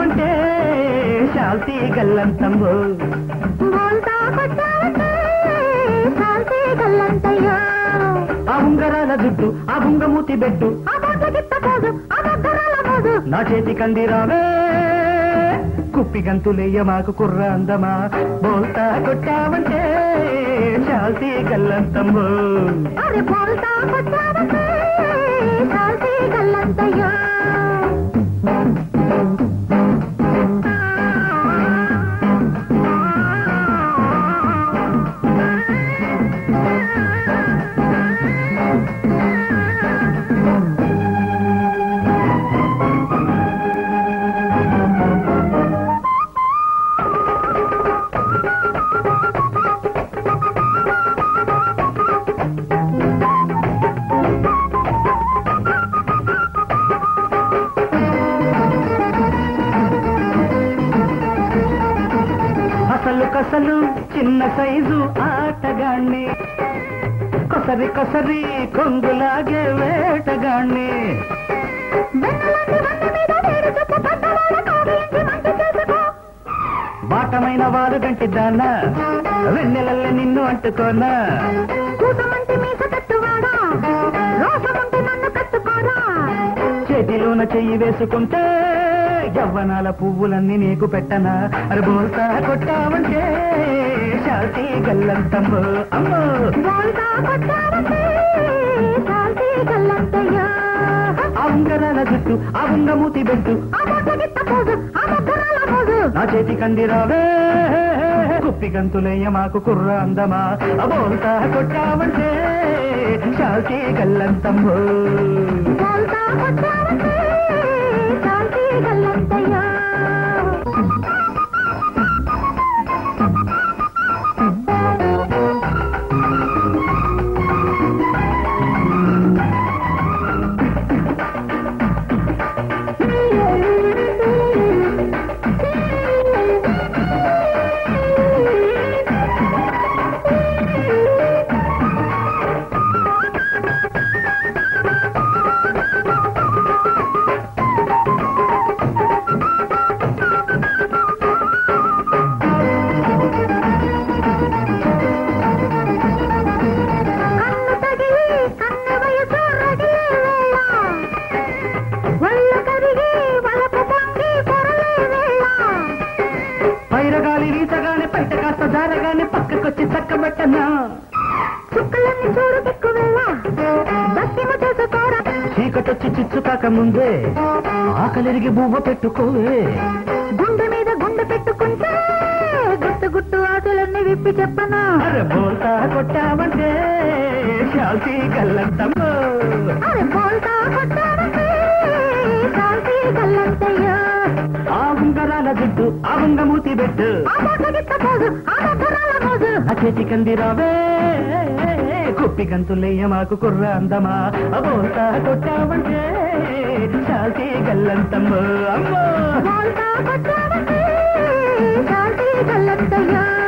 కొట్టావంటే శాల్తీ గల్లంతమ్మో బోల్తా కొట్టావంటే శాంతి గల్లంతయ్యో ఆ ఉంగరాల జుట్టు ఆ బుంగమూతి బెట్టు ఆ బొట్ల గిట్ట పోదు ఆ బొగ్గరాల పోదు నా చేతి కందిరావే కుప్పి గంతులేయ మాకు కుర్ర అందమా బోల్తా కొట్టావంటే శాల్తీ గల్లంతమ్మో అరే బోల్తా కొట్టావంటే శాంతి గల్లంతయ్యో అసలు కసలు చిన్న సైజు ఆటగాణ్ణి కొసరి కొసరి కొంగులాగే వేటగాణ్ణి వెన్నలాంటి వంట మీద వేడి చుక్క పడ్డవాడ కౌగిలించి మంచి చేసుకో బాటమైన వారు గంటి దాన వెన్నెలల్లే నిన్ను అంటుకోనా కూతమంటి మీస కట్టువాడా రోసముంటే నన్ను కట్టుకోరా చేతిలోన చెయ్యి వేసుకుంటే యవ్వనాల పువ్వులన్నీ నీకు పెట్టనా అరే బోల్తా కొట్టావంటే శాల్తీ గల్లంతమ్మో అమ్మో బోల్తా కొట్టావంటే శాంతి గల్లంతయ్యో ఆ ఉంగరాల జుట్టు ఆ ఉంగమూతి బెట్టు ఆ బొట్ల గిట్ట పోదు ఆ బొగ్గరాల పోదు నా చేతి కందిరావే కుప్పి గంతులేయ మాకు కుర్ర అందమా అబోల్తా కొట్టావంటే శాల్తీ గల్లంతమ్మో బోల్తా కొట్టావంటే శాంతి గల్లంతయ్యో కన్ను తగిలి కన్ను వయసు రగిలే వేళ ఒళ్ళు కరిగి వలపు పొంగి పొరలే వేళ పైరగాలి వీసగానే బయట కాస్త జారగానే పక్కకొచ్చి చక్కబెట్టనా చుక్కలన్నీ చూడు దిక్కు వేళ దక్కిము చేసుకోరా చీకటొచ్చి చిచ్చు కాక ముందే ఆకలిరిగి బువ్వ పెట్టుకోవే గుండె మీద గుండె పెట్టుకుంటే గుట్టు గుట్టు ఆటలన్నీ విప్పి చెప్పనా అరే బోల్తా కొట్టావంటే శాల్తీ గల్లంతమ్మో అరే బోల్తా కొట్టారంటే శాంతి గల్లంతయ్యో ఆ ఉంగరాల జుట్టు ఆ ఉంగమూతి బెట్టు ఆ బొట్ల గిట్ట పోదు ఆ బొగ్గరాల పోదు ఆ చేతి కందిరావే కుప్పి గంతులయ్య మాకు కుర్ర అందమా అబోల్తా కొట్టావంటే శాల్తీ గల్లంతమ్మో అమ్మో బోల్తా కొట్టారంటే శాంతి గల్లంతయ్యో